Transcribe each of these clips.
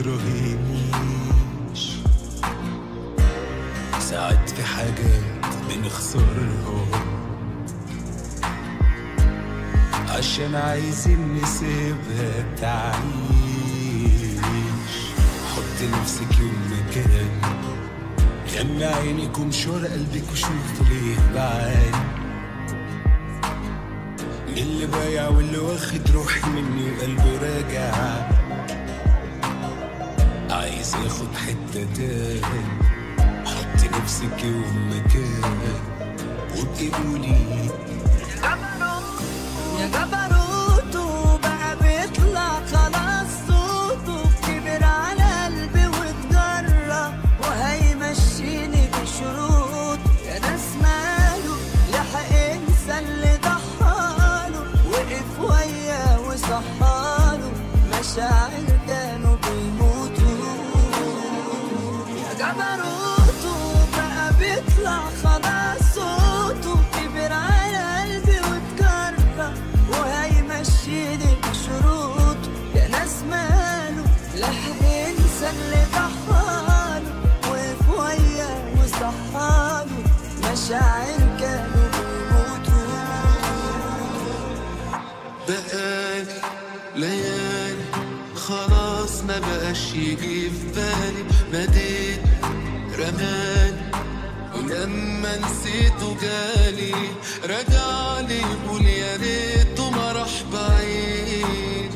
تراهنيش ساعات في حاجات بنخسرها عشان عايزين نسيبها تعيش حط نفسك يوم مكان غمى عينك ومشور قلبك وشوف ليه بعاني من اللي بايع واللي واخد روحي مني وقلبه راجع عايز ياخد حتة تاني حط نفسك يوم مكان وبقولي يا جبروته بقى بيطلع خلاص صوته كبر على قلبي واتجرى وهيمشيني بشروط يا ناس ماله لحق انسى اللي ضحاله وقف وياه وصحاله مشاعر كانوا بيموتوا يا جبروته بقى بيطلع خلاص صوته كبر على قلبي واتكرر وهيمشيني بشروطه يا ناس ماله لحق ينسى اللي ضحاله وقف وياه وصحاله مشاعر كانوا بيموتوا بقالي ليالي خلاص ما بقاش يجي في بالي بديت رماني ولما نسيته جالي رجعلي يقول يا ريته ما راح بعيد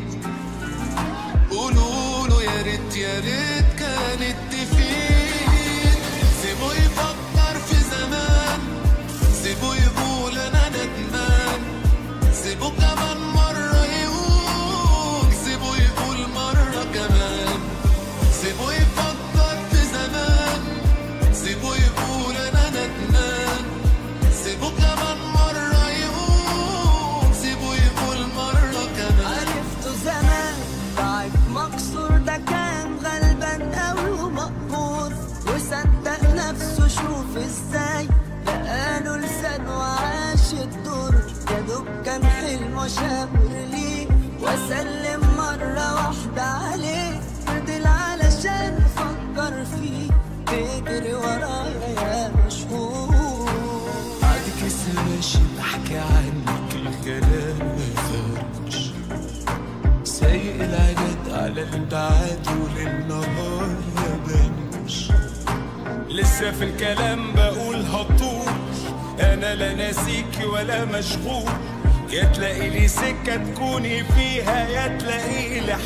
قولوا له يا ريت يا ريت كانت تفيد سيبه يفكر في زمان سيبه يقول انا ندمان سيبه كمان مرة يقول سيبه يقول مرة كمان سيبه يفكر في زمان سيبه يقول انا ندمان سيبه كمان مرة يقول سيبه يقول مرة كمان عرفته زمان ضعيف مكسور ده كان غلبان قوي ومقهور وصدق نفسه شوف ازاي بقاله لسان وعاش الدور يا دوب كان حلمه شاور ليه واسلم مرة واحدة عليه فضل علشان افكر فيه بيجري ورايا يا مشهور بعدك لسه ماشي بحكي عنك الكلام ما فارقش سايق العدد على البعاد وللنهار ما بانش لسه في الكلام بقول هطول انا لا ناسيك ولا مشغول يا تلاقي لي سكة تكوني فيها يا تلاقي لي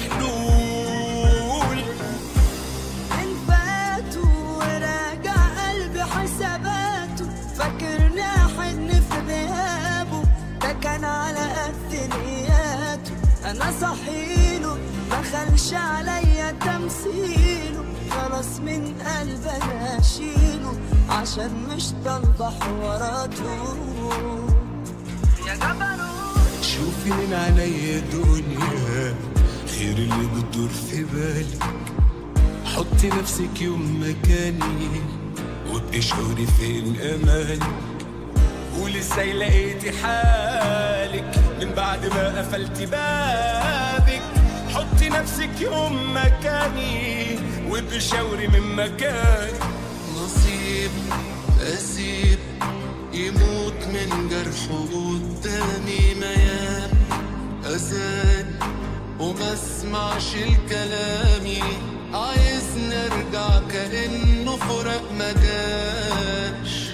حلول من فاته وراجع قلبي حساباته فاكرني حن في غيابه ده كان على قد نياته انا صحيله ما خلش عليا تمثيله خلاص من قلبي انا اشيله عشان مش طالبه حواراته يا جبروت شوفي من عينيا الدنيا خير اللي بتدور في بالك حطي نفسك يوم مكاني وابقي شعوري فين امانك ولسه لقيتي حالك من بعد ما قفلتي بابك حطي نفسك يوم مكاني وابقي شاوري من مكانك نصيب اسيب يموت من جرحه قدامي ميام أذان وما اسمعش الكلامي عايز نرجع كأنه فراق ما جاش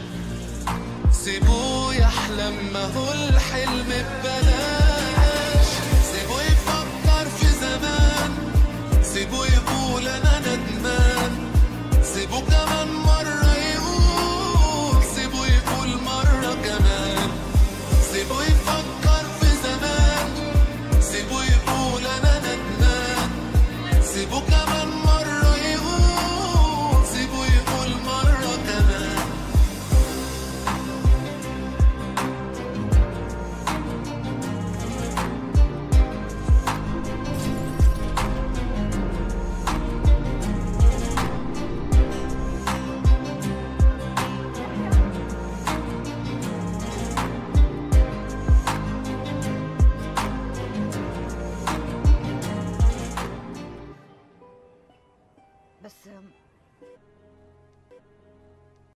سيبوه يحلم ما هو الحلم ببلاش سيبوه يفكر في زمان سيبوه يقول انا ندمان سيبوه كمان مرة يقول سيبوه يقول مرة كمان سيبوه يفكر في زمان سيبوه يقول انا ندمان سيبوه كمان مرة يقول سيبوه يقول مرة كمان بس